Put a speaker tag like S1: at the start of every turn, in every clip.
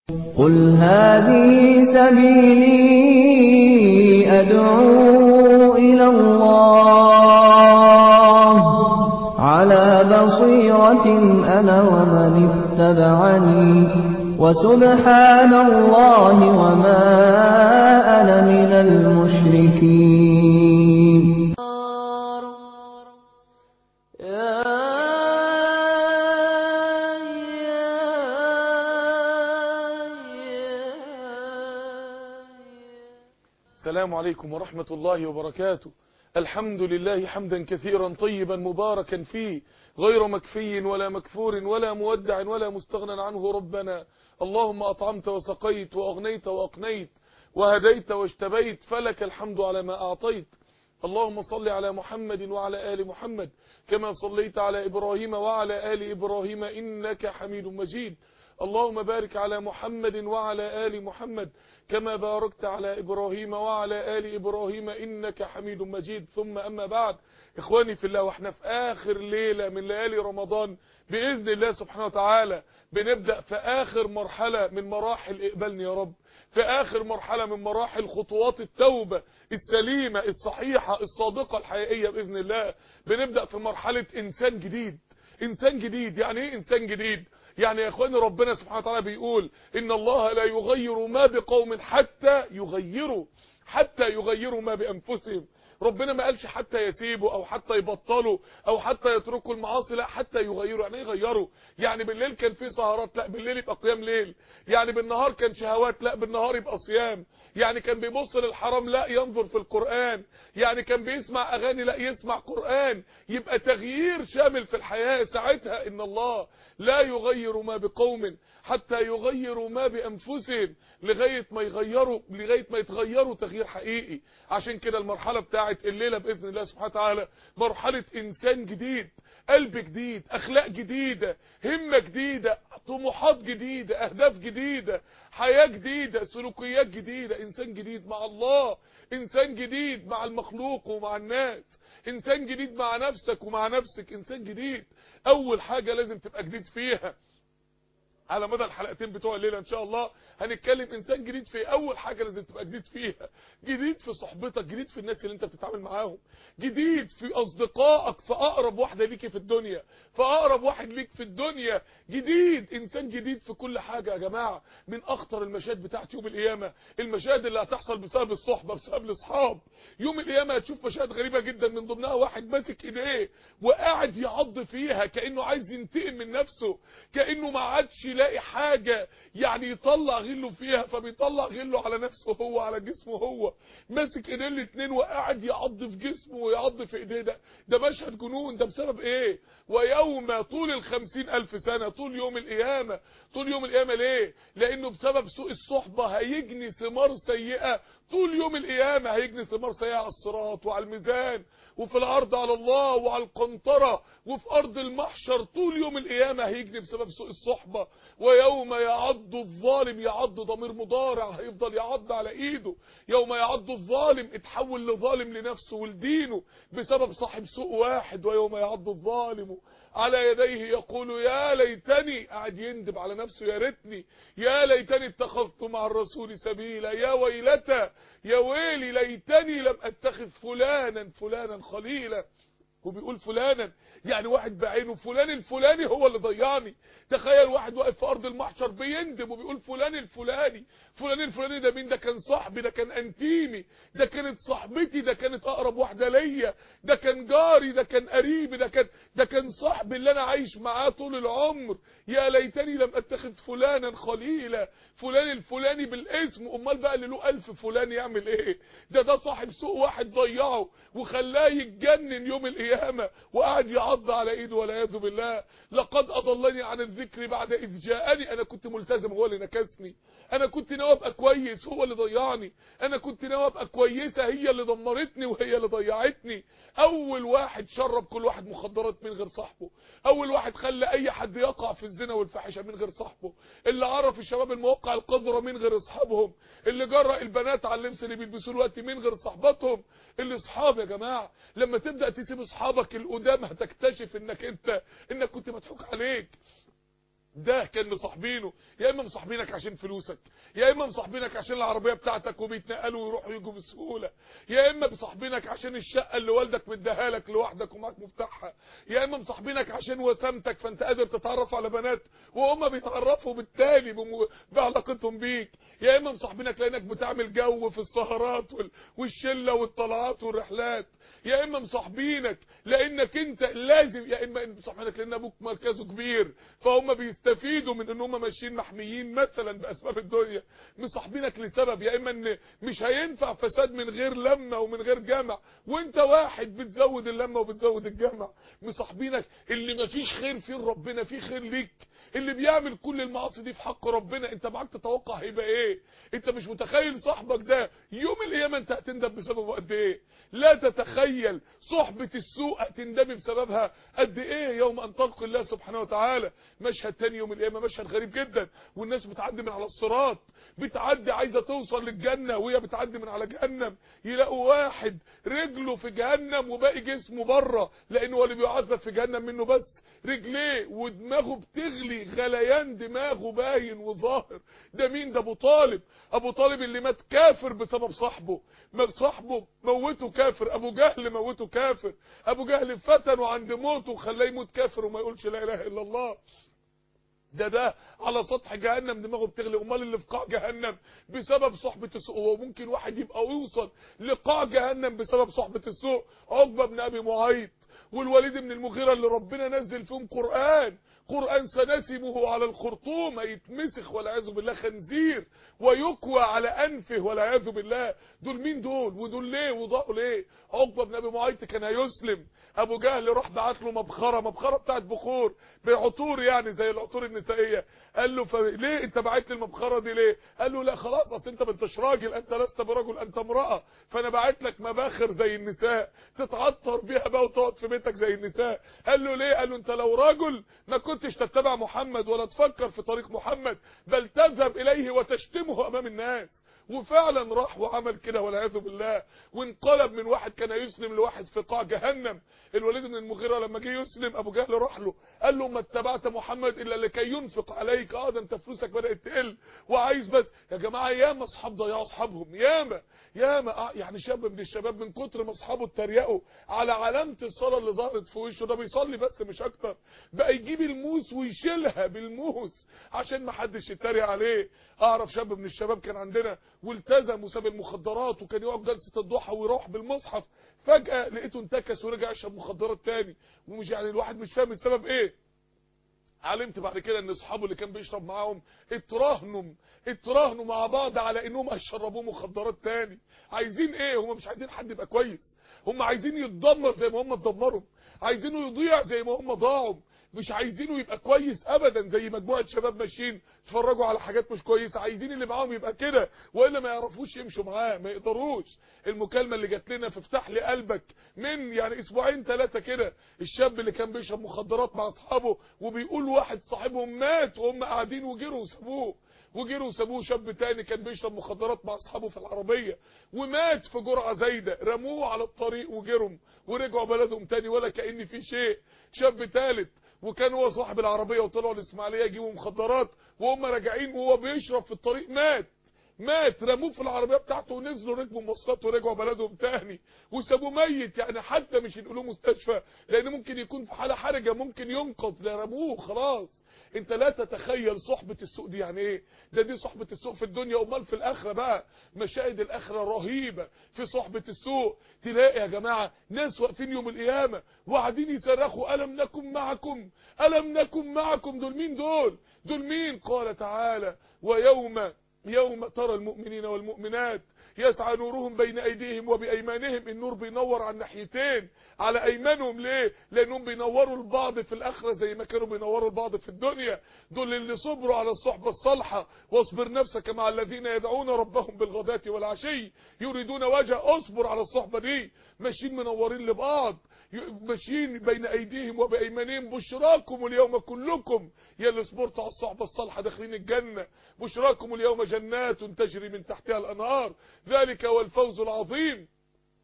S1: قل هذه سبيلي أدعو إلى الله على بصيرة أنا ومن اتبعني وسبحان الله وما أنا من المشركين
S2: السلام عليكم ورحمة الله وبركاته الحمد لله حمدا كثيرا طيبا مباركا فيه غير مكفي ولا مكفور ولا مودع ولا مستغنى عنه ربنا اللهم أطعمت وسقيت وأغنيت وأقنيت وهديت واجتبيت فلك الحمد على ما أعطيت اللهم صل على محمد وعلى آل محمد كما صليت على إبراهيم وعلى آل إبراهيم إنك حميد مجيد اللهم بارك على محمد وعلى آل محمد كما باركت على إبراهيم وعلى آل إبراهيم إنك حميد مجيد ثم أما بعد إخواني في الله وإحنا في آخر ليلة من ليالي رمضان بإذن الله سبحانه وتعالى بنبدأ في آخر مرحلة من مراحل إقبالني يا رب في آخر مرحلة من مراحل خطوات التوبة السليمة الصحيحة الصادقة الحقيقية بإذن الله بنبدأ في مرحلة إنسان جديد إنسان جديد يعني إيه إنسان جديد يعني يا اخواني ربنا سبحانه وتعالى بيقول ان الله لا يغير ما بقوم حتى يغيروا حتى يغيروا ما بانفسهم ربنا ما قالش حتى يسيبوا او حتى يبطلوا او حتى يتركوا المعاصي لا حتى يغيروا يعني ايه يغيروا يعني بالليل كان في سهرات لا بالليل يبقى قيام ليل يعني بالنهار كان شهوات لا بالنهار يبقى صيام يعني كان بيبص للحرام لا ينظر في القرآن يعني كان بيسمع اغاني لا يسمع قرآن يبقى تغيير شامل في الحياة ساعتها ان الله لا يغير ما بقوم حتى يغيروا ما بانفسهم لغايه ما يغيروا لغايه ما يتغيروا تغيير حقيقي عشان كده المرحله بتاعه الليله باذن الله سبحانه وتعالى مرحله انسان جديد قلب جديد اخلاق جديده همه جديده طموحات جديده اهداف جديده حياه جديده سلوكيات جديده انسان جديد مع الله انسان جديد مع المخلوق ومع الناس انسان جديد مع نفسك ومع نفسك انسان جديد اول حاجه لازم تبقى جديد فيها على مدى الحلقتين بتوع الليله ان شاء الله هنتكلم انسان جديد في اول حاجه لازم تبقى جديد فيها جديد في صحبتك جديد في الناس اللي انت بتتعامل معاهم جديد في اصدقائك في اقرب واحده ليك في الدنيا في اقرب واحد ليك في الدنيا جديد انسان جديد في كل حاجه يا جماعه من اخطر المشاهد بتاعت يوم القيامه المشاهد اللي هتحصل بسبب الصحبه بسبب الاصحاب يوم القيامه هتشوف مشاهد غريبه جدا من ضمنها واحد ماسك ايديه وقاعد يعض فيها كانه عايز ينتقم من نفسه كانه ما عادش يلاقي حاجه يعني يطلع غله فيها فبيطلع غله على نفسه هو على جسمه هو ماسك ايديه الاثنين وقاعد يعض في جسمه ويعض في ايديه ده ده مشهد جنون ده بسبب ايه ويوم طول الخمسين الف سنة طول يوم القيامة طول يوم القيامة ليه لانه بسبب سوء الصحبة هيجني ثمار سيئة طول يوم القيامة هيجني ثمار سيئة على الصراط وعلى الميزان وفي الارض على الله وعلى القنطرة وفي ارض المحشر طول يوم القيامة هيجني بسبب سوء الصحبة ويوم يعض الظالم يعض ضمير مضارع هيفضل يعض على ايده يوم يعض الظالم اتحول لظالم لنفسه ولدينه بسبب صاحب سوء واحد ويوم يعض الظالم على يديه يقول يا ليتني قاعد يندب على نفسه يا ريتني يا ليتني اتخذت مع الرسول سبيلا يا ويلتى يا ويلي ليتني لم اتخذ فلانا فلانا خليلا وبيقول فلانا يعني واحد بعينه فلان الفلاني هو اللي ضيعني تخيل واحد واقف في ارض المحشر بيندب وبيقول فلان الفلاني فلان الفلاني ده مين ده كان صاحبي ده كان انتيمي ده كانت صاحبتي ده كانت اقرب واحده ليا ده كان جاري ده كان قريبي ده كان ده كان صاحبي اللي انا عايش معاه طول العمر يا ليتني لم اتخذ فلانا خليلا فلان الفلاني بالاسم امال بقى اللي له الف فلان يعمل ايه ده ده صاحب سوء واحد ضيعه وخلاه يتجنن يوم القيامه وقعد يعض على ايده والعياذ بالله لقد اضلني عن الذكر بعد اذ جاءني انا كنت ملتزم هو اللي نكسني انا كنت ناوي ابقى كويس هو اللي ضيعني انا كنت ناوي ابقى كويسه هي اللي دمرتني وهي اللي ضيعتني اول واحد شرب كل واحد مخدرات من غير صاحبه اول واحد خلى اي حد يقع في الزنا والفاحشه من غير صاحبه اللي عرف الشباب المواقع القذره من غير اصحابهم اللي جرأ البنات على اللبس اللي بيلبسوه دلوقتي من غير صحباتهم اللي اصحاب يا جماعه لما تبدا تسيب اصحابك القدام هتكتشف انك انت انك كنت مضحوك عليك ده كان مصاحبينه يا اما مصاحبينك عشان فلوسك يا اما مصاحبينك عشان العربيه بتاعتك وبيتنقلوا ويروحوا يجوا بسهوله يا اما مصاحبينك عشان الشقه اللي والدك مديها لك لوحدك ومعاك مفتاحها يا اما مصاحبينك عشان وسامتك فانت قادر تتعرف على بنات وهم بيتعرفوا بالتالي بم- بعلاقتهم بيك يا اما مصاحبينك لانك بتعمل جو في السهرات وال- والشله والطلعات والرحلات يا اما مصاحبينك لانك انت لازم يا اما مصاحبينك لان ابوك مركزه كبير فهم بيستفيدوا من ان هم ماشيين محميين مثلا باسباب الدنيا مصاحبينك لسبب يا اما ان مش هينفع فساد من غير لمه ومن غير جمع وانت واحد بتزود اللمه وبتزود الجمع مصاحبينك اللي مفيش خير فيه ربنا فيه خير ليك اللي بيعمل كل المعاصي دي في حق ربنا انت معاك تتوقع هيبقى ايه انت مش متخيل صاحبك ده يوم القيامه انت هتندم بسببه قد ايه لا تتخيل صحبه السوء هتندمي بسببها قد ايه يوم ان تلقي الله سبحانه وتعالى مشهد تاني يوم القيامه مشهد غريب جدا والناس بتعدي من على الصراط بتعدي عايزه توصل للجنه وهي بتعدي من على جهنم يلاقوا واحد رجله في جهنم وباقي جسمه بره لانه هو اللي بيعذب في جهنم منه بس رجليه ودماغه بتغلي غليان دماغه باين وظاهر ده مين ده ابو طالب ابو طالب اللي مات كافر بسبب صاحبه ما صاحبه موته كافر ابو جهل موته كافر ابو جهل فتنه عند موته وخلاه يموت كافر وما يقولش لا اله الا الله ده ده على سطح جهنم دماغه بتغلي امال اللي في قاع جهنم بسبب صحبه السوء وممكن واحد يبقى ويوصل لقاع جهنم بسبب صحبه السوء عقبه بن ابي معيط والوليد بن المغيره اللي ربنا نزل فيهم قران قران سنسمه على الخرطوم يتمسخ والعياذ بالله خنزير ويكوى على انفه والعياذ بالله دول مين دول ودول ليه وضاعوا ليه عقبه بن ابي معيط كان هيسلم ابو جهل راح بعت له مبخره مبخره بتاعت بخور بعطور يعني زي العطور النسائيه قال له فليه انت بعت لي المبخره دي ليه قال له لا خلاص اصل انت ما انتش راجل انت لست برجل انت امراه فانا بعت لك مباخر زي النساء تتعطر بيها بقى وتقعد في بيتك زي النساء قال له ليه قال له انت لو رجل ما كنتش تتبع محمد ولا تفكر في طريق محمد بل تذهب اليه وتشتمه امام الناس وفعلا راح وعمل كده والعياذ بالله وانقلب من واحد كان يسلم لواحد في قاع جهنم الوليد بن المغيره لما جه يسلم ابو جهل راح له قال له ما اتبعت محمد الا لكي ينفق عليك اه ده انت فلوسك بدات تقل وعايز بس يا جماعه ياما اصحاب ضيعوا اصحابهم ياما ياما آه يعني شاب من الشباب من كتر ما اصحابه اتريقوا على علامه الصلاه اللي ظهرت في وشه ده بيصلي بس مش اكتر بقى يجيب الموس ويشيلها بالموس عشان ما حدش يتريق عليه اعرف شاب من الشباب كان عندنا والتزم وساب المخدرات وكان يقعد جلسه الضحى ويروح بالمصحف فجاه لقيته انتكس ورجع يشرب مخدرات تاني ومش يعني الواحد مش فاهم السبب ايه علمت بعد كده ان اصحابه اللي كان بيشرب معاهم اتراهنوا اتراهنوا مع بعض على انهم هيشربوه مخدرات تاني عايزين ايه هم مش عايزين حد يبقى كويس هم عايزين يتدمر زي ما هم اتدمروا عايزينه يضيع زي ما هم ضاعوا مش عايزينه يبقى كويس ابدا زي مجموعه شباب ماشيين يتفرجوا على حاجات مش كويسه عايزين اللي معاهم يبقى كده والا ما يعرفوش يمشوا معاه ما يقدروش المكالمه اللي جات لنا في افتح لي قلبك من يعني اسبوعين ثلاثه كده الشاب اللي كان بيشرب مخدرات مع اصحابه وبيقول واحد صاحبهم مات وهم قاعدين وجروا وسابوه وجروا وسابوه شاب تاني كان بيشرب مخدرات مع اصحابه في العربيه ومات في جرعه زايده رموه على الطريق وجروا ورجعوا بلدهم تاني ولا كأن في شيء شاب ثالث وكان هو صاحب العربيه وطلعوا الاسماعيليه يجيبوا مخدرات وهم راجعين وهو بيشرب في الطريق مات مات رموه في العربيه بتاعته ونزلوا ركبوا مواصلات ورجعوا بلدهم تاني وسابوه ميت يعني حتى مش ينقلوه مستشفى لان ممكن يكون في حاله حرجه ممكن ينقذ ده رموه خلاص انت لا تتخيل صحبة السوء دي يعني ايه ده دي صحبة السوء في الدنيا امال في الاخرة بقى مشاهد الاخرة رهيبة في صحبة السوء تلاقي يا جماعة ناس واقفين يوم القيامة وقاعدين يصرخوا الم نكن معكم الم نكن معكم دول مين دول دول مين قال تعالى ويوم يوم ترى المؤمنين والمؤمنات يسعى نورهم بين ايديهم وبايمانهم النور بينور على الناحيتين على ايمانهم ليه لانهم بينوروا البعض في الاخره زي ما كانوا بينوروا البعض في الدنيا دول اللي صبروا على الصحبه الصالحه واصبر نفسك مع الذين يدعون ربهم بالغداة والعشي يريدون وجه اصبر على الصحبه دي ماشيين منورين لبعض ماشيين بين ايديهم وبايمانهم بشراكم اليوم كلكم يا اللي صبرتوا على الصحبه الصالحه داخلين الجنه بشراكم اليوم جنات تجري من تحتها الانهار ذلك هو الفوز العظيم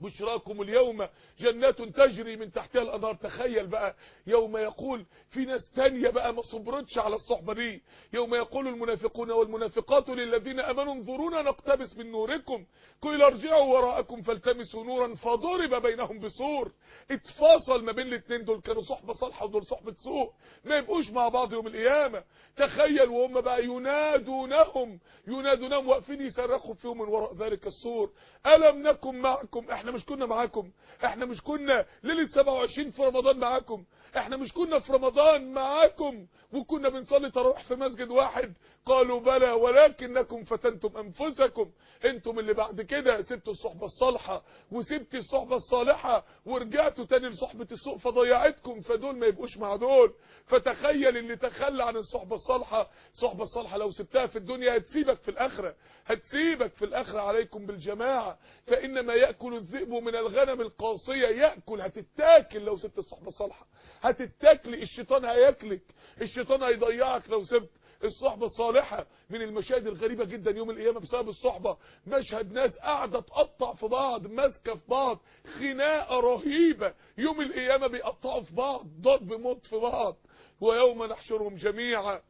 S2: بشراكم اليوم جنات تجري من تحتها الانهار تخيل بقى يوم يقول في ناس تانية بقى ما صبرتش على الصحبة دي يوم يقول المنافقون والمنافقات للذين امنوا انظرونا نقتبس من نوركم قيل ارجعوا وراءكم فالتمسوا نورا فضرب بينهم بسور اتفاصل ما بين الاثنين دول كانوا صحبة صالحة ودول صحبة سوء ما يبقوش مع بعض يوم القيامة تخيل وهم بقى ينادونهم ينادونهم واقفين يصرخوا فيهم من وراء ذلك السور ألم نكن معكم احنا مش كنا معاكم احنا مش كنا ليلة 27 في رمضان معاكم احنا مش كنا في رمضان معاكم وكنا بنصلي تراويح في مسجد واحد قالوا بلى ولكنكم فتنتم انفسكم انتم اللي بعد كده سبتوا الصحبة الصالحة وسبت الصحبة الصالحة ورجعتوا تاني لصحبة السوء فضيعتكم فدول ما يبقوش مع دول فتخيل اللي تخلى عن الصحبة الصالحة الصحبة الصالحة لو سبتها في الدنيا هتسيبك في الاخرة هتسيبك في الاخرة عليكم بالجماعة فانما يأكل الذئب من الغنم القاصية يأكل هتتاكل لو سبت الصحبة الصالحة هتتاكلي الشيطان هياكلك الشيطان هيضيعك لو سبت الصحبة الصالحة من المشاهد الغريبة جدا يوم القيامة بسبب الصحبة مشهد ناس قاعدة تقطع في بعض ماسكة في بعض خناقة رهيبة يوم القيامة بيقطعوا في بعض ضرب موت في بعض ويوم نحشرهم جميعا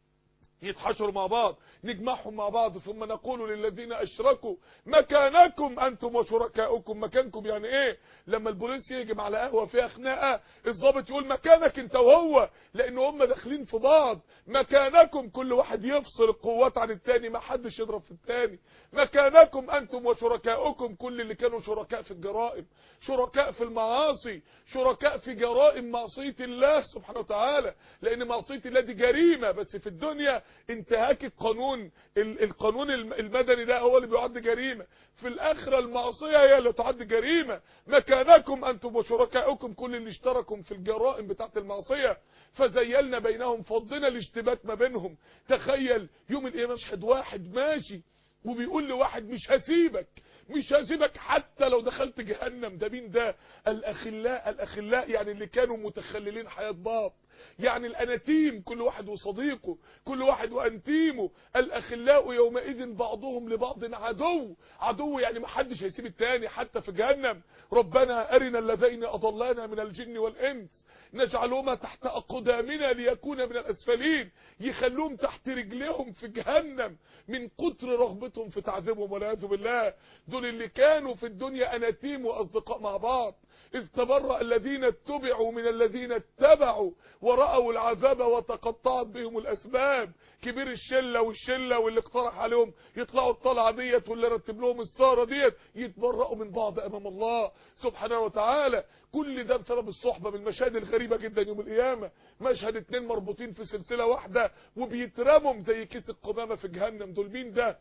S2: يتحشروا مع بعض نجمعهم مع بعض ثم نقول للذين اشركوا مكانكم انتم وشركاؤكم مكانكم يعني ايه لما البوليس يهجم على قهوه فيها خناقه الضابط يقول مكانك انت وهو لان هم داخلين في بعض مكانكم كل واحد يفصل القوات عن التاني ما حدش يضرب في التاني مكانكم انتم وشركاؤكم كل اللي كانوا شركاء في الجرائم شركاء في المعاصي شركاء في جرائم معصيه الله سبحانه وتعالى لان معصيه الله دي جريمه بس في الدنيا انتهاك القانون القانون المدني ده هو اللي بيعد جريمة في الاخرة المعصية هي اللي تعد جريمة مكانكم انتم وشركائكم كل اللي اشتركوا في الجرائم بتاعت المعصية فزيلنا بينهم فضنا الاشتباك ما بينهم تخيل يوم القيامة مشهد واحد ماشي وبيقول لواحد مش هسيبك مش هسيبك حتى لو دخلت جهنم ده مين ده الاخلاء الاخلاء يعني اللي كانوا متخللين حياة بعض يعني الاناتيم كل واحد وصديقه كل واحد وانتيمه الاخلاء يومئذ بعضهم لبعض عدو عدو يعني ما حدش هيسيب التاني حتى في جهنم ربنا ارنا الذين اضلانا من الجن والانس نجعلهما تحت اقدامنا ليكون من الاسفلين يخلوهم تحت رجليهم في جهنم من كتر رغبتهم في تعذيبهم والعياذ بالله دول اللي كانوا في الدنيا اناتيم واصدقاء مع بعض اذ تبرأ الذين اتبعوا من الذين اتبعوا ورأوا العذاب وتقطعت بهم الاسباب كبير الشله والشله واللي اقترح عليهم يطلعوا الطلعه ديت واللي رتب لهم السهره ديت يتبرأوا من بعض امام الله سبحانه وتعالى كل ده بسبب الصحبه من المشاهد الغريبه جدا يوم القيامه مشهد اتنين مربوطين في سلسله واحده وبيترموا زي كيس القمامه في جهنم دول مين ده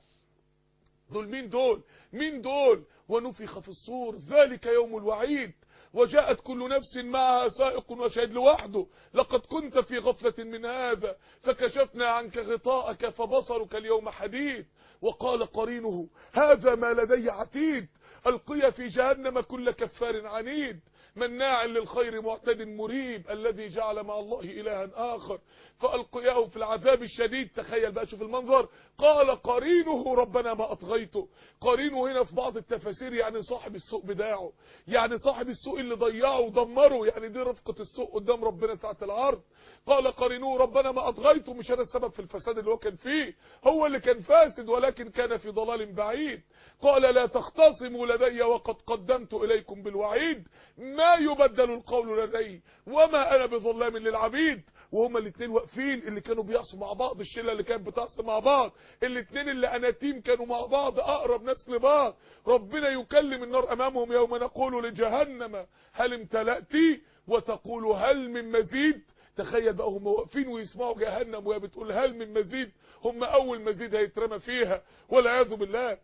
S2: دول مين دول مين دول ونفخ في الصور ذلك يوم الوعيد وجاءت كل نفس معها سائق وشهد لوحده لقد كنت في غفلة من هذا فكشفنا عنك غطاءك فبصرك اليوم حديد وقال قرينه هذا ما لدي عتيد القي في جهنم كل كفار عنيد مناع للخير معتد مريب الذي جعل مع الله إلها آخر فألقياه في العذاب الشديد تخيل بقى شوف المنظر قال قرينه ربنا ما أطغيته قرينه هنا في بعض التفاسير يعني صاحب السوء بداعه يعني صاحب السوء اللي ضيعه ودمره يعني دي رفقة السوء قدام ربنا ساعة العرض قال قرينه ربنا ما أطغيته مش أنا السبب في الفساد اللي هو كان فيه هو اللي كان فاسد ولكن كان في ضلال بعيد قال لا تختصموا لدي وقد قدمت إليكم بالوعيد ما يبدل القول لدي وما أنا بظلام للعبيد وهما الاثنين واقفين اللي كانوا بيعصوا مع بعض الشله اللي كانت بتعصي مع بعض الاثنين اللي اناتيم كانوا مع بعض اقرب ناس لبعض ربنا يكلم النار امامهم يوم نقول لجهنم هل امتلأتي وتقول هل من مزيد تخيل بقى هم واقفين ويسمعوا جهنم وهي بتقول هل من مزيد هم اول مزيد هيترمى فيها والعياذ بالله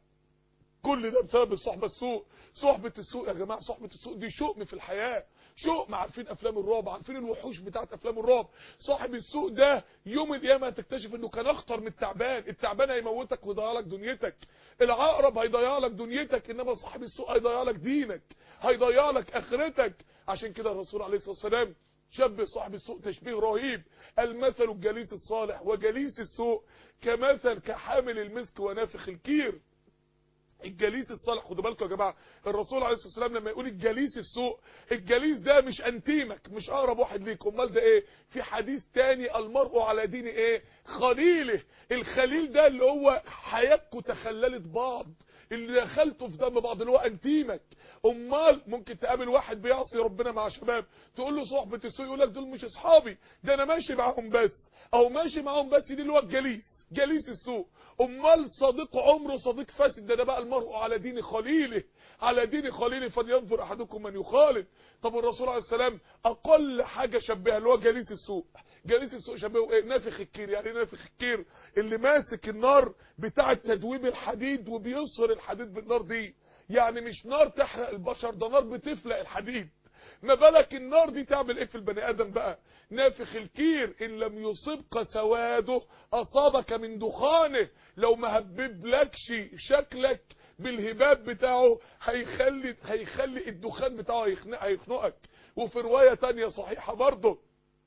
S2: كل ده بسبب الصحبة السوء صحبة السوء يا جماعة صحبة السوء دي شؤم في الحياة شؤم عارفين افلام الرعب عارفين الوحوش بتاعت افلام الرعب صاحب السوء ده يوم القيامة هتكتشف انه كان اخطر من التعبان التعبان هيموتك ويضيع لك دنيتك العقرب هيضيع لك دنيتك انما صاحب السوء هيضيع لك دينك هيضيع لك اخرتك عشان كده الرسول عليه الصلاة والسلام شبه صاحب السوء تشبيه رهيب المثل الجليس الصالح وجليس السوء كمثل كحامل المسك ونافخ الكير الجليس الصالح خدوا بالكم يا جماعه الرسول عليه الصلاه والسلام لما يقول الجليس السوء الجليس ده مش انتيمك مش اقرب واحد ليك امال ده ايه في حديث تاني المرء على دين ايه خليله الخليل ده اللي هو حياتكم تخللت بعض اللي دخلته في دم بعض اللي هو انتيمك امال ممكن تقابل واحد بيعصي ربنا مع شباب تقول له صحبه السوء يقول لك دول مش اصحابي ده انا ماشي معاهم بس او ماشي معاهم بس دي اللي هو الجليس جليس السوء امال صديق عمره صديق فاسد ده, ده بقى المرء على دين خليله على دين خليله فلينظر احدكم من يخالف طب الرسول عليه السلام اقل حاجه شبهها اللي هو جليس السوء جليس السوء شبهه ايه نافخ الكير يعني نافخ الكير اللي ماسك النار بتاعه تدويب الحديد وبيصهر الحديد بالنار دي يعني مش نار تحرق البشر ده نار بتفلق الحديد ما بالك النار دي تعمل ايه في البني ادم بقى نافخ الكير ان لم يصبك سواده اصابك من دخانه لو ما هببلكش شكلك بالهباب بتاعه هيخلي هيخلي الدخان بتاعه هيخنق هيخنقك وفي روايه تانية صحيحه برضه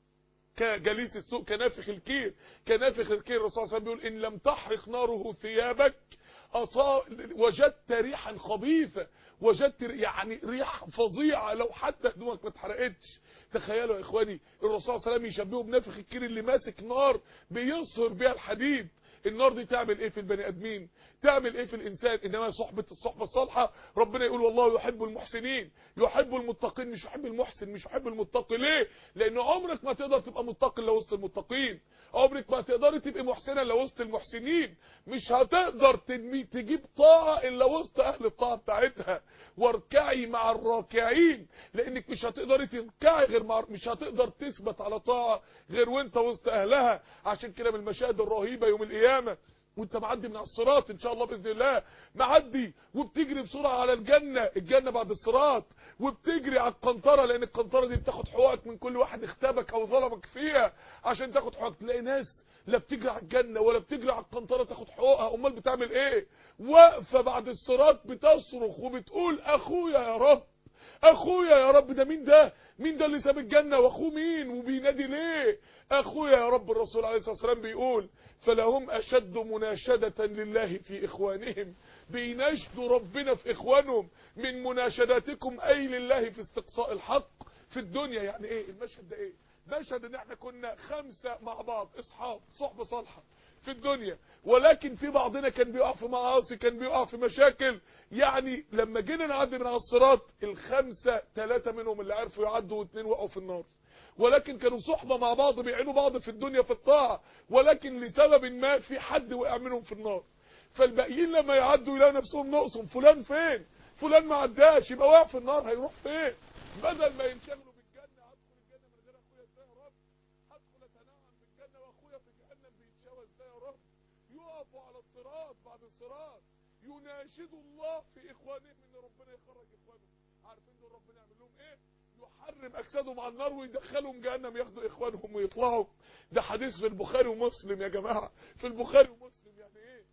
S2: كجليس السوء كنافخ الكير كنافخ الكير الرسول صلى الله عليه وسلم بيقول ان لم تحرق ناره ثيابك أصا... وجدت ريحا خبيثة وجدت يعني ريح فظيعة لو حتى هدومك ما اتحرقتش تخيلوا يا اخواني الرسول صلى الله عليه وسلم يشبهه بنافخ الكير اللي ماسك نار بيصهر بيها الحديد النار دي تعمل ايه في البني ادمين تعمل ايه في الانسان انما صحبة الصحبة الصالحة ربنا يقول والله يحب المحسنين يحب المتقين مش يحب المحسن مش يحب المتقي ليه لان عمرك ما تقدر تبقى متقي لو وسط المتقين عمرك ما تقدري تبقي محسنة لو وسط المحسنين مش هتقدر تجيب طاعة الا وسط اهل الطاعة بتاعتها واركعي مع الراكعين لانك مش هتقدري تركعي غير مع مش هتقدر تثبت على طاعة غير وانت وسط اهلها عشان كده من المشاهد الرهيبة يوم القيامة وانت معدي من على الصراط ان شاء الله باذن الله معدي وبتجري بسرعه على الجنه الجنه بعد الصراط وبتجري على القنطره لان القنطره دي بتاخد حقوقك من كل واحد اختبك او ظلمك فيها عشان تاخد حقوقك تلاقي ناس لا بتجري على الجنه ولا بتجري على القنطره تاخد حقوقها امال بتعمل ايه واقفه بعد الصراط بتصرخ وبتقول اخويا يا رب اخويا يا رب ده مين ده مين ده اللي ساب الجنه واخوه مين وبينادي ليه اخويا يا رب الرسول عليه الصلاه والسلام بيقول فلهم اشد مناشده لله في اخوانهم بيناشدوا ربنا في اخوانهم من مناشداتكم اي لله في استقصاء الحق في الدنيا يعني ايه المشهد ده ايه مشهد ان احنا كنا خمسه مع بعض اصحاب صحبه صالحه في الدنيا ولكن في بعضنا كان بيقع في معاصي كان بيقع في مشاكل يعني لما جينا نعدي من على الصراط الخمسه ثلاثه منهم اللي عرفوا يعدوا واثنين وقعوا في النار ولكن كانوا صحبة مع بعض بيعينوا بعض في الدنيا في الطاعة ولكن لسبب ما في حد وقع منهم في النار فالباقيين لما يعدوا يلاقوا نفسهم نقصهم فلان فين فلان ما عداش يبقى واقع في النار هيروح فين بدل ما ينشغلوا بالجنة هدخل الجنة من غير اخويا ازاي يا رب هدخل اتنعم بالجنة واخويا في جهنم بيتشوى ازاي يا رب يقفوا على الصراط بعد الصراط يناشدوا الله في اخوانهم ان ربنا يخرج اخوانهم عارفين دول ربنا يعمل لهم ايه يحرم اجسادهم على النار ويدخلهم جهنم ياخدوا اخوانهم ويطلعوا ده حديث في البخاري ومسلم يا جماعه في البخاري ومسلم يعني ايه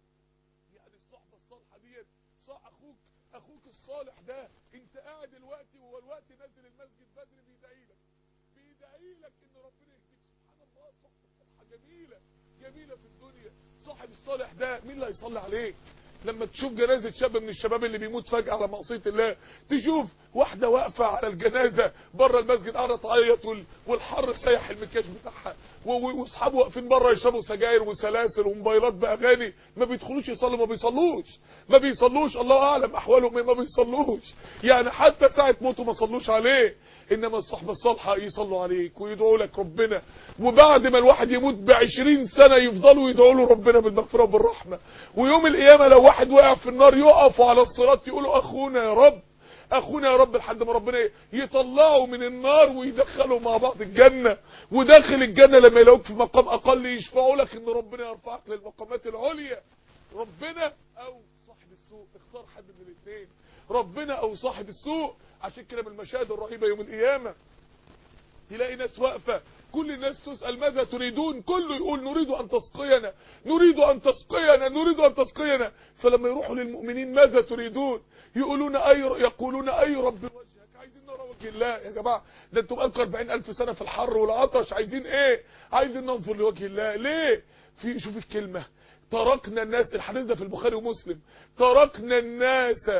S2: يعني الصحبه الصالحه ديت صح اخوك اخوك الصالح ده انت قاعد دلوقتي وهو الوقت نازل المسجد بدري بيدعي لك بيدعي لك ان ربنا يهديك سبحان الله الصحبه الصالحه جميله جميله في الدنيا صاحب الصالح ده مين اللي هيصلي عليه لما تشوف جنازة شاب من الشباب اللي بيموت فجأة على معصية الله تشوف واحدة واقفة على الجنازة بره المسجد قاعدة تعيط والحر سيح المكياج بتاعها واصحابه واقفين بره يشربوا سجاير وسلاسل وموبايلات باغاني ما بيدخلوش يصلوا ما بيصلوش ما بيصلوش الله اعلم احوالهم ما بيصلوش يعني حتى ساعة موته ما صلوش عليه انما الصحبة الصالحة يصلوا عليك ويدعوا لك ربنا وبعد ما الواحد يموت بعشرين سنة يفضلوا يدعوا له ربنا بالمغفرة وبالرحمة ويوم القيامة لو واحد وقع في النار يقفوا على الصراط يقولوا اخونا يا رب اخونا يا رب لحد ما ربنا يطلعوا من النار ويدخلوا مع بعض الجنة وداخل الجنة لما يلاقوك في مقام اقل يشفعوا لك ان ربنا يرفعك للمقامات العليا ربنا او صاحب السوء اختار حد من الاثنين ربنا او صاحب السوء عشان كده من المشاهد الرهيبة يوم القيامة تلاقي ناس واقفة كل الناس تسأل ماذا تريدون كله يقول نريد أن تسقينا نريد أن تسقينا نريد أن تسقينا فلما يروحوا للمؤمنين ماذا تريدون يقولون أي يقولون أي رب وجهك عايزين نرى وجه الله يا جماعة ده انتم بقالكم 40 ألف سنة في الحر والعطش عايزين ايه عايزين ننظر لوجه الله ليه في شوف الكلمة تركنا الناس الحديث ده في البخاري ومسلم تركنا الناس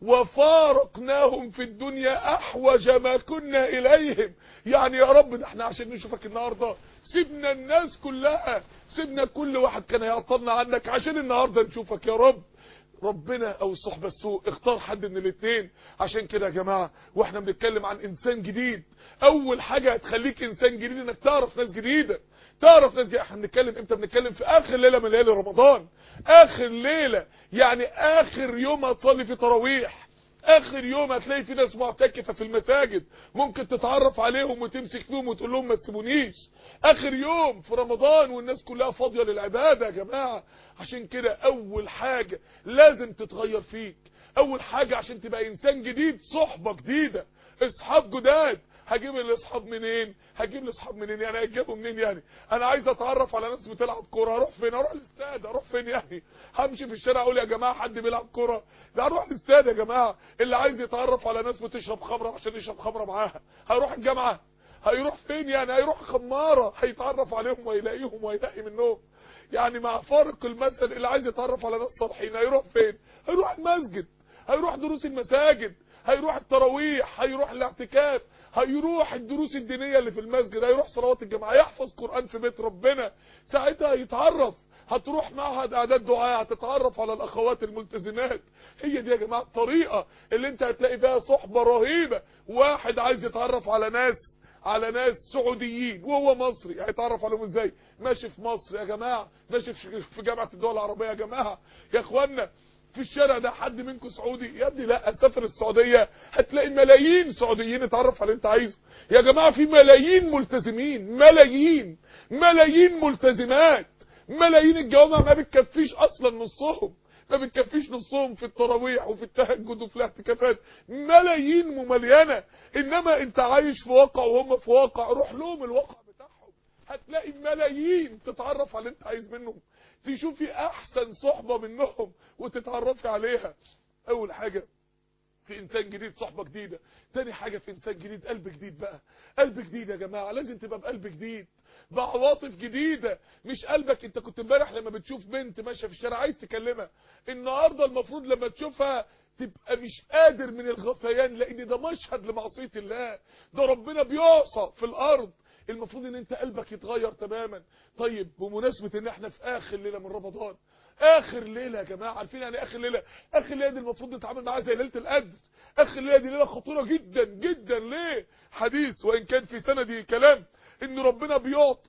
S2: وفارقناهم في الدنيا احوج ما كنا اليهم يعني يا رب ده احنا عشان نشوفك النهارده سيبنا الناس كلها سيبنا كل واحد كان هيعطلنا عنك عشان النهارده نشوفك يا رب ربنا او الصحبه السوء اختار حد من الاثنين عشان كده يا جماعه واحنا بنتكلم عن انسان جديد اول حاجه هتخليك انسان جديد انك تعرف ناس جديده تعرف ناس جديدة. احنا بنتكلم امتى بنتكلم في اخر ليله من ليالي رمضان اخر ليله يعني اخر يوم هتصلي في تراويح اخر يوم هتلاقي في ناس معتكفه في المساجد ممكن تتعرف عليهم وتمسك فيهم وتقول لهم ما تسيبونيش اخر يوم في رمضان والناس كلها فاضيه للعباده يا جماعه عشان كده اول حاجه لازم تتغير فيك اول حاجه عشان تبقى انسان جديد صحبه جديده اصحاب جداد هجيب الاصحاب منين هجيب الاصحاب منين يعني هجيبهم منين يعني انا عايز اتعرف على ناس بتلعب كوره اروح فين اروح الاستاد اروح فين يعني همشي في الشارع اقول يا جماعه حد بيلعب كوره لا اروح الاستاد يا جماعه اللي عايز يتعرف على ناس بتشرب خمره عشان يشرب خمره معاها هيروح الجامعه هيروح فين يعني هيروح خماره هيتعرف عليهم ويلاقيهم ويلاقي منهم يعني مع فارق المثل اللي عايز يتعرف على ناس صالحين هيروح فين هيروح المسجد هيروح دروس المساجد هيروح التراويح هيروح الاعتكاف هيروح الدروس الدينية اللي في المسجد هيروح صلوات الجماعة يحفظ قرآن في بيت ربنا ساعتها هيتعرف هتروح معهد اعداد دعاء هتتعرف على الاخوات الملتزمات هي دي يا جماعه الطريقه اللي انت هتلاقي فيها صحبه رهيبه واحد عايز يتعرف على ناس على ناس سعوديين وهو مصري هيتعرف عليهم ازاي ماشي في مصر يا جماعه ماشي في جامعه الدول العربيه يا جماعه يا اخوانا في الشارع ده حد منكم سعودي يا ابني لا سافر السعوديه هتلاقي ملايين سعوديين اتعرف على اللي انت عايزه يا جماعه في ملايين ملتزمين ملايين ملايين ملتزمات ملايين الجوامع ما بتكفيش اصلا نصهم ما بتكفيش نصهم في التراويح وفي التهجد وفي الاعتكافات ملايين ممليانه انما انت عايش في واقع وهم في واقع روح لهم الواقع بتاعهم هتلاقي ملايين تتعرف على اللي انت عايز منهم تشوفي احسن صحبة منهم وتتعرفي عليها اول حاجة في انسان جديد صحبة جديدة تاني حاجة في انسان جديد قلب جديد بقى قلب جديد يا جماعة لازم تبقى بقلب جديد بعواطف جديدة مش قلبك انت كنت امبارح لما بتشوف بنت ماشية في الشارع عايز تكلمها النهاردة المفروض لما تشوفها تبقى مش قادر من الغثيان لان ده مشهد لمعصية الله ده ربنا بيعصى في الارض المفروض ان انت قلبك يتغير تماما طيب بمناسبة ان احنا في اخر ليلة من رمضان اخر ليلة يا جماعة عارفين يعني اخر ليلة اخر ليلة دي المفروض نتعامل معاها زي ليلة القدر اخر ليلة دي ليلة خطيرة جدا جدا ليه حديث وان كان في سندي كلام ان ربنا بيعطي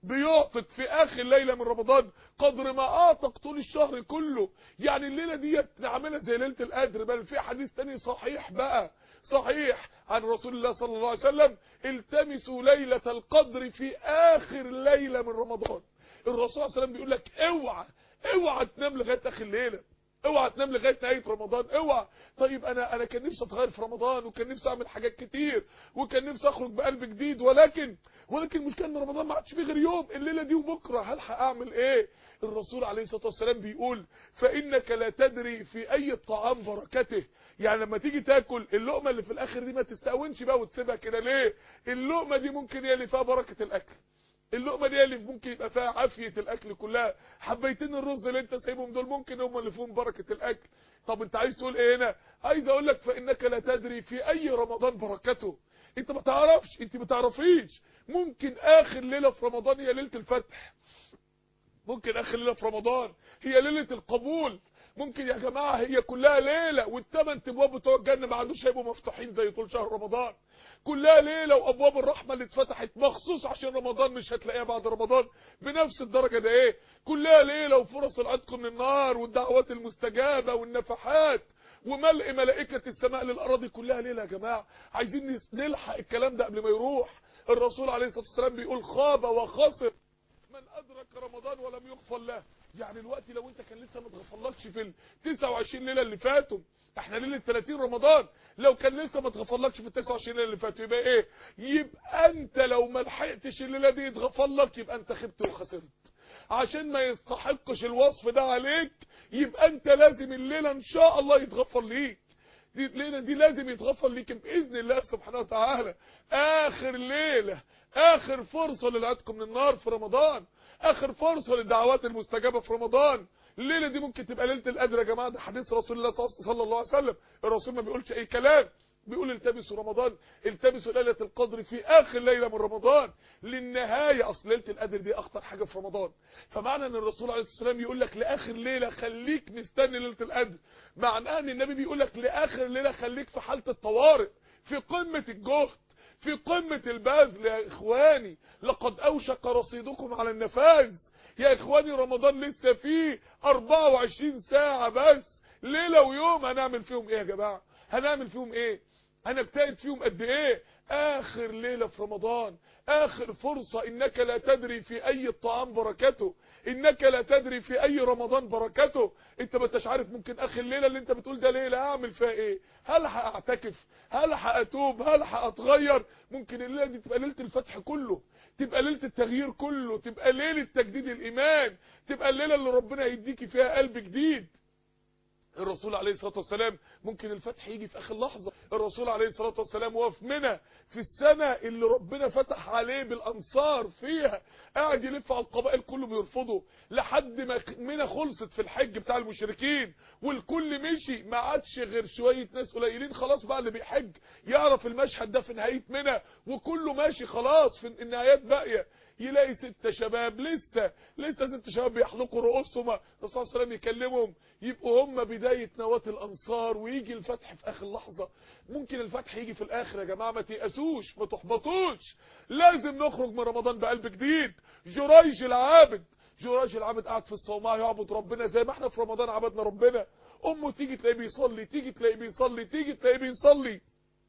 S2: بيعطك في اخر ليلة من رمضان قدر ما اعطك طول الشهر كله يعني الليلة دي نعملها زي ليلة القدر بل في حديث تاني صحيح بقى صحيح عن رسول الله صلى الله عليه وسلم التمسوا ليلة القدر في اخر ليلة من رمضان الرسول صلى الله عليه وسلم بيقول لك اوعى اوعى تنام لغاية اخر ليلة اوعى تنام لغايه نهايه رمضان اوعى طيب انا انا كان نفسي اتغير في رمضان وكان نفسي اعمل حاجات كتير وكان نفسي اخرج بقلب جديد ولكن ولكن المشكله ان رمضان ما عادش فيه غير يوم الليله دي وبكره هلحق اعمل ايه الرسول عليه الصلاه والسلام بيقول فانك لا تدري في اي الطعام بركته يعني لما تيجي تاكل اللقمه اللي في الاخر دي ما تستهونش بقى وتسيبها كده ليه اللقمه دي ممكن هي اللي فيها بركه الاكل اللقمه دي اللي ممكن يبقى فيها عافيه الاكل كلها حبيتين الرز اللي انت سايبهم دول ممكن هم اللي فيهم بركه الاكل طب انت عايز تقول ايه هنا عايز اقول لك فانك لا تدري في اي رمضان بركته انت ما تعرفش انت ما تعرفيش ممكن اخر ليله في رمضان هي ليله الفتح ممكن اخر ليله في رمضان هي ليله القبول ممكن يا جماعه هي كلها ليله والثمان ابواب بتوع الجنه ما عادوش هيبقوا مفتوحين زي طول شهر رمضان كلها ليله وابواب الرحمه اللي اتفتحت مخصوص عشان رمضان مش هتلاقيها بعد رمضان بنفس الدرجه ده ايه كلها ليله وفرص العتق من النار والدعوات المستجابه والنفحات وملء ملائكه السماء للاراضي كلها ليله يا جماعه عايزين نلحق الكلام ده قبل ما يروح الرسول عليه الصلاه والسلام بيقول خاب وخسر من ادرك رمضان ولم يغفر له يعني الوقت لو انت كان لسه ما اتغفرلكش في ال 29 ليله اللي فاتوا احنا ليله 30 رمضان لو كان لسه ما اتغفرلكش في ال 29 ليله اللي فاتوا يبقى ايه يبقى انت لو ما لحقتش الليله دي يتغفر لك يبقى انت خبت وخسرت عشان ما يستحقش الوصف ده عليك يبقى انت لازم الليله ان شاء الله يتغفر ليك دي الليله دي لازم يتغفر ليك باذن الله سبحانه وتعالى اخر ليله اخر فرصه للعتق من النار في رمضان اخر فرصه للدعوات المستجابه في رمضان الليله دي ممكن تبقى ليله القدر يا جماعه ده حديث رسول الله صلى الله عليه وسلم الرسول ما بيقولش اي كلام بيقول التمسوا رمضان التمسوا ليله القدر في اخر ليله من رمضان للنهايه اصل ليله القدر دي اخطر حاجه في رمضان فمعنى ان الرسول عليه الصلاه والسلام يقول لك لاخر ليله خليك مستني ليله القدر معناه ان النبي بيقول لك لاخر ليله خليك في حاله الطوارئ في قمه الجهد في قمة البذل يا إخواني لقد أوشك رصيدكم على النفاذ يا إخواني رمضان لسه فيه 24 ساعة بس ليلة ويوم هنعمل فيهم إيه يا جماعة هنعمل فيهم إيه هنجتهد فيهم قد إيه آخر ليلة في رمضان آخر فرصة إنك لا تدري في أي الطعام بركته إنك لا تدري في أي رمضان بركته أنت ما انتش عارف ممكن آخر ليلة اللي أنت بتقول ده ليلة أعمل فيها إيه هل هأعتكف هل هأتوب هل هأتغير ممكن الليلة دي تبقى ليلة الفتح كله تبقى ليلة التغيير كله تبقى ليلة تجديد الإيمان تبقى الليلة اللي ربنا يديكي فيها قلب جديد الرسول عليه الصلاة والسلام ممكن الفتح يجي في آخر لحظة الرسول عليه الصلاة والسلام وهو في منى في السنة اللي ربنا فتح عليه بالأنصار فيها قاعد يلف على القبائل كله بيرفضه لحد ما منى خلصت في الحج بتاع المشركين والكل مشي ما عادش غير شوية ناس قليلين خلاص بقى اللي بيحج يعرف المشهد ده في نهاية منى وكله ماشي خلاص في النهايات باقية يلاقي ستة شباب لسه لسه ستة شباب بيحلقوا رؤوسهم الرسول صلى الله عليه وسلم يكلمهم يبقوا هم بداية نواة الأنصار ويجي الفتح في آخر لحظة ممكن الفتح يجي في الآخر يا جماعة ما تيأسوش ما تحبطوش لازم نخرج من رمضان بقلب جديد جريج العابد جريج العابد قاعد في الصومعة يعبد ربنا زي ما احنا في رمضان عبدنا ربنا أمه تيجي تلاقيه بيصلي تيجي تلاقيه بيصلي تيجي تلاقيه بيصلي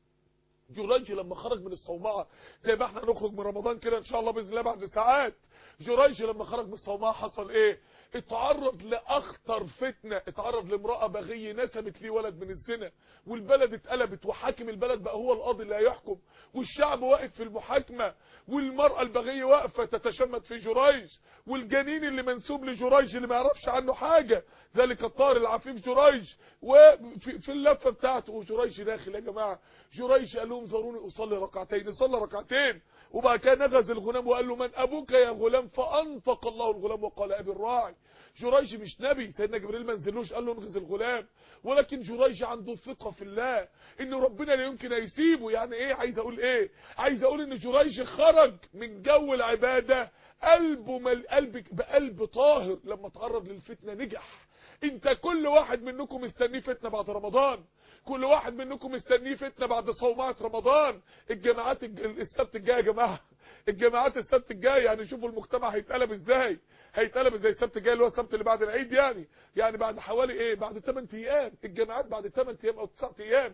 S2: جريج لما خرج من الصومعة زي ما احنا نخرج من رمضان كده ان شاء الله باذن الله بعد ساعات جريج لما خرج من الصومعة حصل ايه اتعرض لاخطر فتنة اتعرض لامرأة بغية نسبت ليه ولد من الزنا والبلد اتقلبت وحاكم البلد بقى هو القاضي اللي هيحكم والشعب واقف في المحاكمة والمرأة البغية واقفة تتشمت في جريج والجنين اللي منسوب لجريج اللي ما يعرفش عنه حاجة ذلك الطار العفيف جريج وفي في اللفة بتاعته وجريج داخل يا جماعة جريج قال لهم زاروني اصلي ركعتين صلى ركعتين وبعد كده نغز الغلام وقال له من ابوك يا غلام فانطق الله الغلام وقال ابي الراعي جريج مش نبي سيدنا جبريل ما نزلوش قال له انغز الغلام ولكن جريج عنده ثقة في الله ان ربنا لا يمكن هيسيبه يعني ايه عايز اقول ايه عايز اقول ان جريج خرج من جو العبادة قلبه مل قلب بقلب طاهر لما تعرض للفتنة نجح انت كل واحد منكم مستنيه فتنة بعد رمضان كل واحد منكم مستنيه فتنة بعد صومعة رمضان الجماعات السبت الجاي يا جماعة الجماعات السبت الجاي يعني شوفوا المجتمع هيتقلب ازاي هيتقلب ازاي السبت الجاي اللي هو السبت اللي بعد العيد يعني يعني بعد حوالي ايه بعد 8 ايام الجامعات بعد 8 ايام او 9 ايام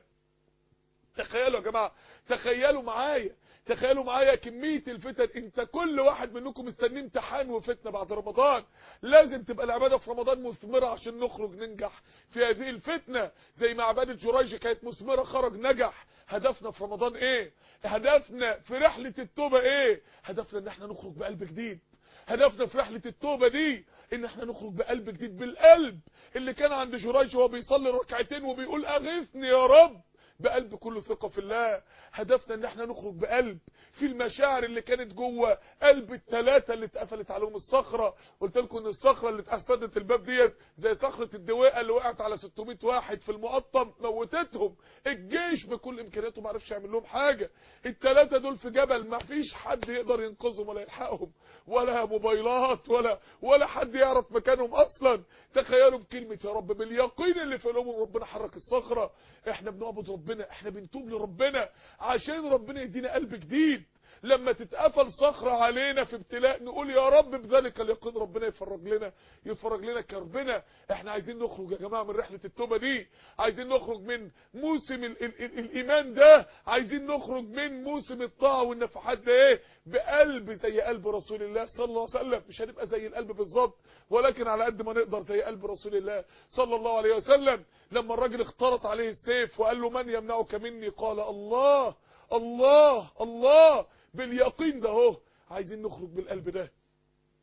S2: تخيلوا يا جماعه تخيلوا معايا تخيلوا معايا كمية الفتن انت كل واحد منكم مستني امتحان وفتنة بعد رمضان لازم تبقى العبادة في رمضان مثمرة عشان نخرج ننجح في هذه الفتنة زي ما عبادة جريج كانت مثمرة خرج نجح هدفنا في رمضان ايه هدفنا في رحلة التوبة ايه هدفنا ان احنا نخرج بقلب جديد هدفنا في رحلة التوبة دي ان احنا نخرج بقلب جديد بالقلب اللي كان عند جريج وهو بيصلي ركعتين وبيقول اغثني يا رب بقلب كله ثقة في الله هدفنا ان احنا نخرج بقلب في المشاعر اللي كانت جوه قلب الثلاثه اللي اتقفلت عليهم الصخره قلت لكم ان الصخره اللي اتأسدت الباب ديت زي صخره الدواء اللي وقعت على 600 واحد في المقطم موتتهم الجيش بكل امكانياته ما عرفش يعمل لهم حاجه الثلاثه دول في جبل ما فيش حد يقدر ينقذهم ولا يلحقهم ولا موبايلات ولا ولا حد يعرف مكانهم اصلا تخيلوا بكلمه يا رب باليقين اللي في قلوبهم ربنا حرك الصخره احنا بنعبد ربنا احنا بنتوب لربنا عشان ربنا يدينا قلب جديد لما تتقفل صخرة علينا في ابتلاء نقول يا رب بذلك اليقين ربنا يفرج لنا يفرج لنا كربنا احنا عايزين نخرج يا جماعة من رحلة التوبة دي عايزين نخرج من موسم ال ال ال الايمان ده عايزين نخرج من موسم الطاعة والنفحات ده ايه بقلب زي قلب رسول الله صلى الله عليه وسلم مش هنبقى زي القلب بالظبط ولكن على قد ما نقدر زي قلب رسول الله صلى الله عليه وسلم لما الراجل اختلط عليه السيف وقال له من يمنعك مني قال الله الله الله باليقين ده اهو عايزين نخرج بالقلب ده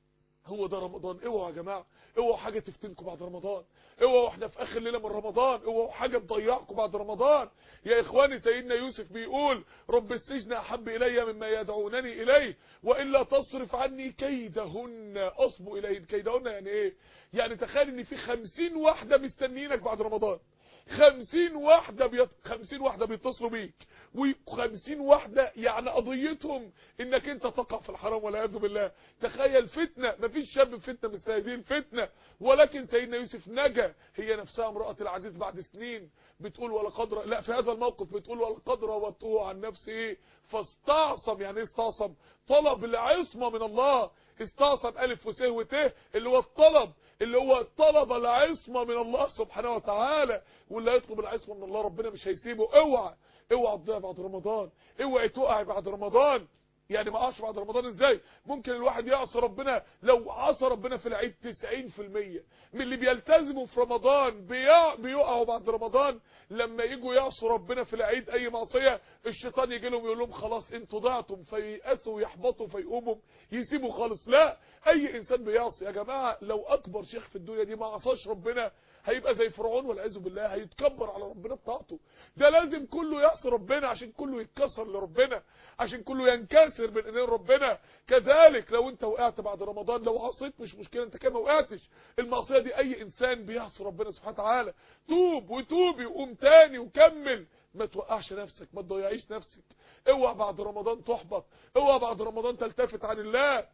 S2: هو ده رمضان اوعوا يا جماعه اوعوا حاجه تفتنكم بعد رمضان اوعوا احنا في اخر ليله من رمضان اوعوا حاجه تضيعكم بعد رمضان يا اخواني سيدنا يوسف بيقول رب السجن احب الي مما يدعونني اليه والا تصرف عني كيدهن اصب اليه كيدهن يعني ايه يعني تخيل ان في خمسين واحده مستنيينك بعد رمضان خمسين واحدة بيط... خمسين واحدة بيتصلوا بيك وخمسين واحدة يعني قضيتهم انك انت تقع في الحرام والعياذ بالله تخيل فتنة مفيش شاب في فتنة مثل هذه الفتنة ولكن سيدنا يوسف نجا هي نفسها امرأة العزيز بعد سنين بتقول ولا قدر لا في هذا الموقف بتقول ولا قدر وطوه عن نفسه ايه فاستعصم يعني ايه استعصم طلب العصمة من الله استعصم الف وسه وته اللي هو الطلب اللي هو طلب العصمة من الله سبحانه وتعالى واللي يطلب العصمة من الله ربنا مش هيسيبه اوعى اوعى تضيع بعد رمضان اوعى تقع بعد رمضان يعني ما اقعش بعد رمضان ازاي ممكن الواحد يعصي ربنا لو عصى ربنا في العيد 90% من اللي بيلتزموا في رمضان بيقع بيقعوا بعد رمضان لما يجوا يعصوا ربنا في العيد اي معصيه الشيطان يجي لهم يقول لهم خلاص انتوا ضعتم فييأسوا ويحبطوا فيقوموا يسيبوا خالص لا اي انسان بيعصي يا جماعه لو اكبر شيخ في الدنيا دي ما عصاش ربنا هيبقى زي فرعون والعياذ بالله هيتكبر على ربنا بتاعته ده لازم كله يعصي ربنا عشان كله يتكسر لربنا عشان كله ينكسر من ايدين ربنا كذلك لو انت وقعت بعد رمضان لو عصيت مش مشكله انت كده ما وقعتش المعصيه دي اي انسان بيعصي ربنا سبحانه وتعالى توب وتوبي وقوم تاني وكمل ما توقعش نفسك ما تضيعيش نفسك اوعى بعد رمضان تحبط اوعى بعد رمضان تلتفت عن الله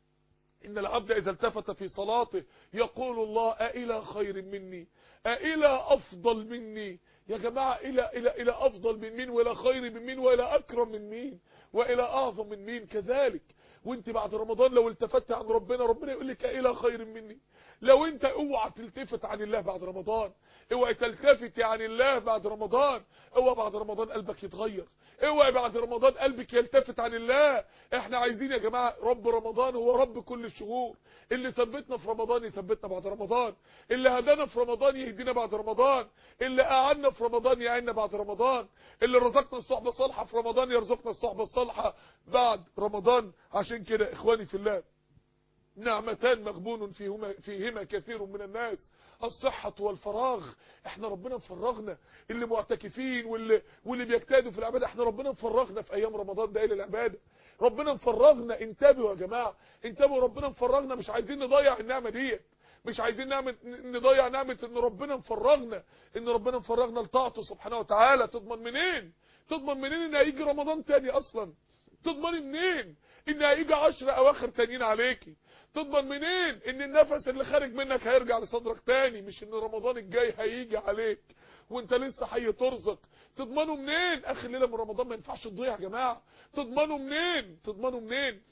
S2: إن العبد إذا التفت في صلاته يقول الله أإلى خير مني أإلى أفضل مني يا جماعة إلى, إلى, إلى أفضل من مين وإلى خير من مين وإلى أكرم من مين وإلى أعظم من مين كذلك وانت بعد رمضان لو التفت عن ربنا ربنا يقول لك إلى خير مني لو انت اوعى تلتفت عن الله بعد رمضان اوعى تلتفت عن الله بعد رمضان اوعى بعد رمضان قلبك يتغير اوعى بعد رمضان قلبك يلتفت عن الله احنا عايزين يا جماعة رب رمضان هو رب كل الشهور اللي ثبتنا في رمضان يثبتنا بعد رمضان اللي هدانا في رمضان يهدينا بعد رمضان اللي قعدنا في رمضان يعيننا بعد رمضان اللي رزقنا الصحبة الصالحة في رمضان يرزقنا الصحبة الصالحة بعد رمضان عشان كده اخواني في الله نعمتان مغبون فيهما, فيهما كثير من الناس الصحة والفراغ احنا ربنا مفرغنا اللي معتكفين واللي, واللي بيجتهدوا في العبادة احنا ربنا مفرغنا في ايام رمضان ده الى العبادة ربنا مفرغنا انتبهوا يا جماعة انتبهوا ربنا مفرغنا مش عايزين نضيع النعمة ديت مش عايزين نعمة نضيع نعمة ان ربنا مفرغنا ان ربنا مفرغنا لطاعته سبحانه وتعالى تضمن منين تضمن منين ان هيجي رمضان تاني اصلا تضمني منين ان هيجي عشر اواخر تانيين عليكي تضمن منين ان النفس اللي خارج منك هيرجع لصدرك تاني مش ان رمضان الجاي هيجي عليك وانت لسه حي ترزق تضمنوا منين اخر ليله من رمضان ما ينفعش تضيع يا جماعه تضمنوا منين تضمنوا منين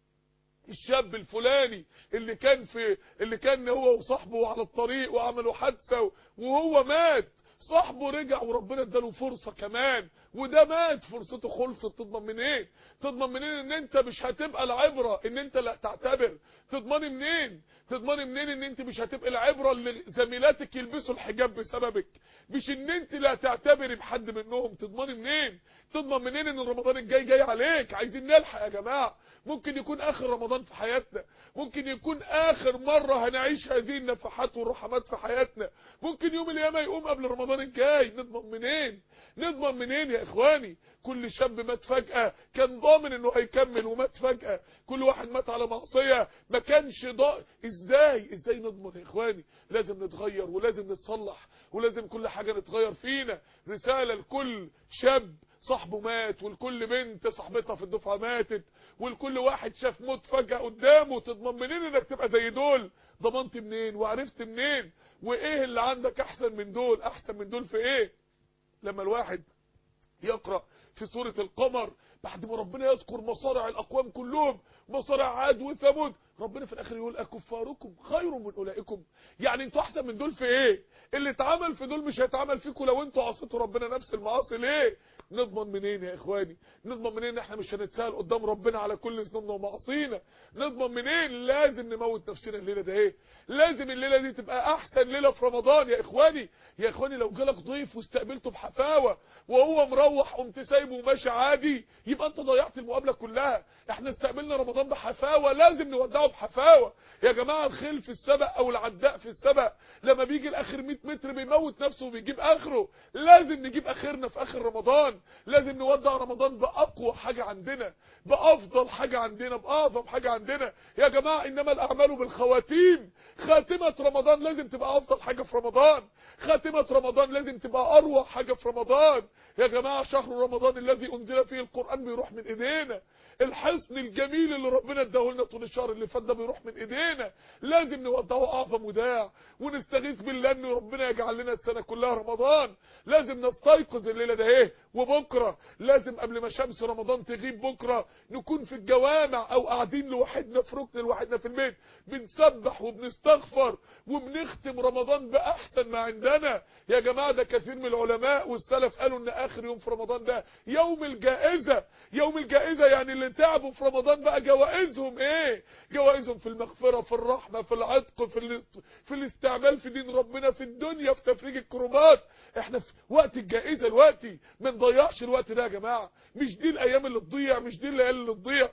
S2: الشاب الفلاني اللي كان في اللي كان هو وصاحبه على الطريق وعملوا حادثه وهو مات صاحبه رجع وربنا اداله فرصة كمان وده مات فرصته خلصت تضمن منين ايه تضمن منين ان انت مش هتبقى العبرة ان انت لا تعتبر تضمني منين تضمني منين ان انت مش هتبقى العبرة اللي زميلاتك يلبسوا الحجاب بسببك مش ان انت لا تعتبري بحد منهم تضمني منين تضمن منين ان رمضان الجاي جاي عليك عايزين نلحق يا جماعة ممكن يكون اخر رمضان في حياتنا ممكن يكون اخر مرة هنعيش هذه النفحات والرحمات في حياتنا ممكن يوم القيامة يقوم قبل رمضان الجاي نضمن منين نضمن منين يا اخواني كل شاب مات فجأة كان ضامن انه هيكمل ومات فجأة كل واحد مات على معصية ما كانش ضا ازاي ازاي نضمن يا اخواني لازم نتغير ولازم نتصلح ولازم كل حاجة نتغير فينا رسالة لكل شاب صاحبه مات والكل بنت صاحبتها في الدفعه ماتت والكل واحد شاف موت فجأة قدامه تضمن منين انك تبقى زي دول ضمنت منين وعرفت منين وايه اللي عندك احسن من دول احسن من دول في ايه لما الواحد يقرأ في سورة القمر بعد ما ربنا يذكر مصارع الاقوام كلهم مصارع عاد وثمود ربنا في الاخر يقول اكفاركم خير من اولئكم يعني انتوا احسن من دول في ايه اللي اتعمل في دول مش هيتعمل فيكم لو انتوا عصيتوا ربنا نفس المعاصي ليه نضمن منين يا اخواني نضمن منين احنا مش هنتسال قدام ربنا على كل ذنوبنا ومعاصينا نضمن منين لازم نموت نفسنا الليله ده ايه لازم الليله دي تبقى احسن ليله في رمضان يا اخواني يا اخواني لو جالك ضيف واستقبلته بحفاوه وهو مروح قمت سايبه وماشي عادي يبقى انت ضيعت المقابله كلها احنا استقبلنا رمضان بحفاوه لازم نودعه تشجعه بحفاوة يا جماعة الخيل في السبق او العداء في السبق لما بيجي الاخر 100 متر بيموت نفسه وبيجيب اخره لازم نجيب اخرنا في اخر رمضان لازم نودع رمضان باقوى حاجة عندنا بافضل حاجة عندنا باعظم حاجة عندنا يا جماعة انما الاعمال بالخواتيم خاتمة رمضان لازم تبقى افضل حاجة في رمضان خاتمة رمضان لازم تبقى اروع حاجة في رمضان يا جماعة شهر رمضان الذي انزل فيه القرآن بيروح من ايدينا الحصن الجميل اللي ربنا اداه لنا طول الشهر اللي فات ده بيروح من ايدينا لازم نودعه اعظم وداع ونستغيث بالله ان ربنا يجعل لنا السنه كلها رمضان لازم نستيقظ الليله ده ايه وبكره لازم قبل ما شمس رمضان تغيب بكره نكون في الجوامع او قاعدين لوحدنا في ركن لوحدنا في البيت بنسبح وبنستغفر وبنختم رمضان باحسن ما عندنا يا جماعه ده كثير من العلماء والسلف قالوا ان اخر يوم في رمضان ده يوم الجائزه يوم الجائزه يعني اللي تعبوا في رمضان بقى جوائزهم ايه جوائزهم في المغفرة في الرحمة في العتق في, ال... في الاستعمال في دين ربنا في الدنيا في تفريج الكربات احنا في وقت الجائزة الوقتي ما نضيعش الوقت ده يا جماعة مش دي الايام اللي تضيع مش دي الليالي اللي تضيع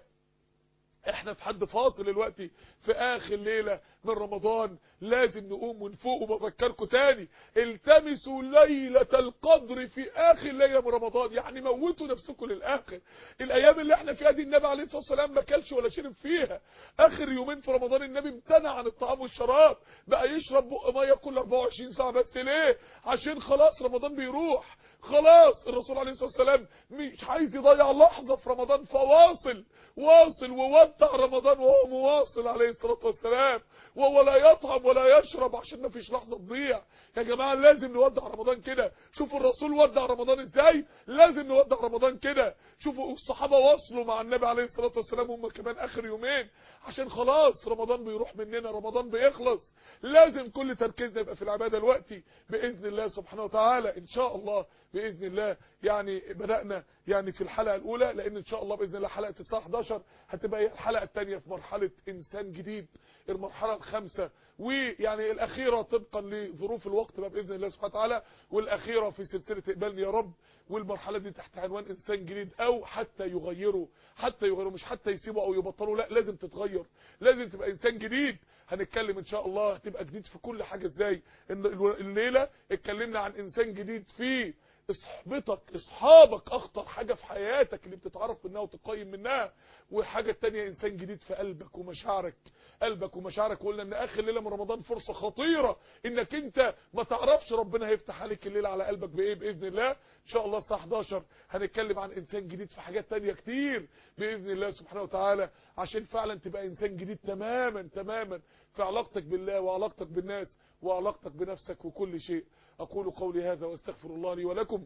S2: احنا في حد فاصل دلوقتي في اخر ليلة من رمضان لازم نقوم ونفوق وبذكركم تاني التمسوا ليلة القدر في اخر ليلة من رمضان يعني موتوا نفسكم للاخر الايام اللي احنا فيها دي النبي عليه الصلاة والسلام ما كلش ولا شرب فيها اخر يومين في رمضان النبي امتنع عن الطعام والشراب بقى يشرب بق ميه كل 24 ساعة بس ليه عشان خلاص رمضان بيروح خلاص الرسول عليه الصلاة والسلام مش عايز يضيع لحظة في رمضان فواصل واصل وودع رمضان وهو مواصل عليه الصلاة والسلام وهو لا يطعم ولا يشرب عشان ما فيش لحظة تضيع يا جماعة لازم نودع رمضان كده شوفوا الرسول ودع رمضان ازاي لازم نودع رمضان كده شوفوا الصحابة وصلوا مع النبي عليه الصلاة والسلام هم كمان اخر يومين عشان خلاص رمضان بيروح مننا رمضان بيخلص لازم كل تركيزنا يبقى في العبادة الوقتي بإذن الله سبحانه وتعالى إن شاء الله بإذن الله يعني بدأنا يعني في الحلقة الأولى لأن إن شاء الله بإذن الله حلقة الساعة 11 هتبقى هي الحلقة الثانية في مرحلة إنسان جديد المرحلة الخامسة ويعني الأخيرة طبقا لظروف الوقت بقى بإذن الله سبحانه وتعالى والأخيرة في سلسلة اقبالني يا رب والمرحلة دي تحت عنوان إنسان جديد أو حتى يغيره حتى يغيره مش حتى يسيبه أو يبطله لا لازم تتغير لازم تبقى إنسان جديد هنتكلم ان شاء الله تبقى جديد في كل حاجة ازاي الليلة اتكلمنا عن انسان جديد في اصحبتك اصحابك اخطر حاجة في حياتك اللي بتتعرف منها وتقيم منها والحاجة التانية انسان جديد في قلبك ومشاعرك قلبك ومشاعرك وقلنا ان اخر ليلة من رمضان فرصة خطيرة انك انت ما تعرفش ربنا هيفتح عليك الليلة على قلبك بايه باذن الله ان شاء الله الساعة 11 هنتكلم عن انسان جديد في حاجات تانية كتير باذن الله سبحانه وتعالى عشان فعلا تبقى انسان جديد تماما تماما في علاقتك بالله وعلاقتك بالناس وعلاقتك بنفسك وكل شيء أقول قولي هذا واستغفر الله لي ولكم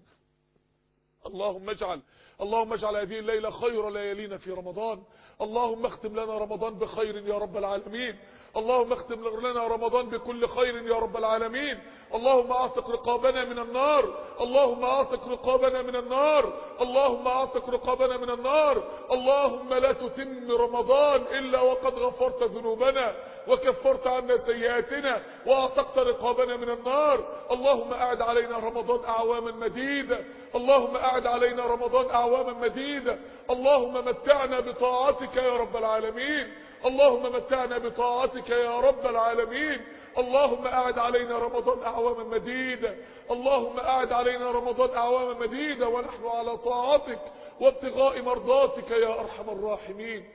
S2: اللهم اجعل اللهم اجعل هذه الليلة خير ليالينا في رمضان اللهم اختم لنا رمضان بخير يا رب العالمين اللهم اختم لنا رمضان بكل خير يا رب العالمين اللهم اعتق رقابنا من النار اللهم اعتق رقابنا من النار اللهم اعتق رقابنا من النار اللهم لا تتم رمضان الا وقد غفرت ذنوبنا وكفرت عنا سيئاتنا واعتقت رقابنا من النار اللهم اعد علينا رمضان اعواما مديدة اللهم اعد علينا رمضان اعواما مديدة اللهم متعنا بطاعتك يا رب العالمين اللهم متعنا بطاعتك يا رب العالمين اللهم اعد علينا رمضان اعواما مديدة اللهم اعد علينا رمضان اعواما مديدة ونحن على طاعتك وابتغاء مرضاتك يا ارحم الراحمين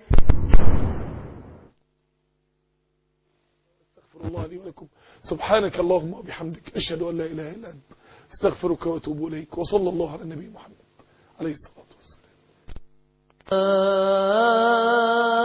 S2: استغفر الله لي ولكم سبحانك اللهم وبحمدك اشهد ان لا اله الا انت استغفرك واتوب اليك وصلى الله على النبي محمد عليه الصلاه والسلام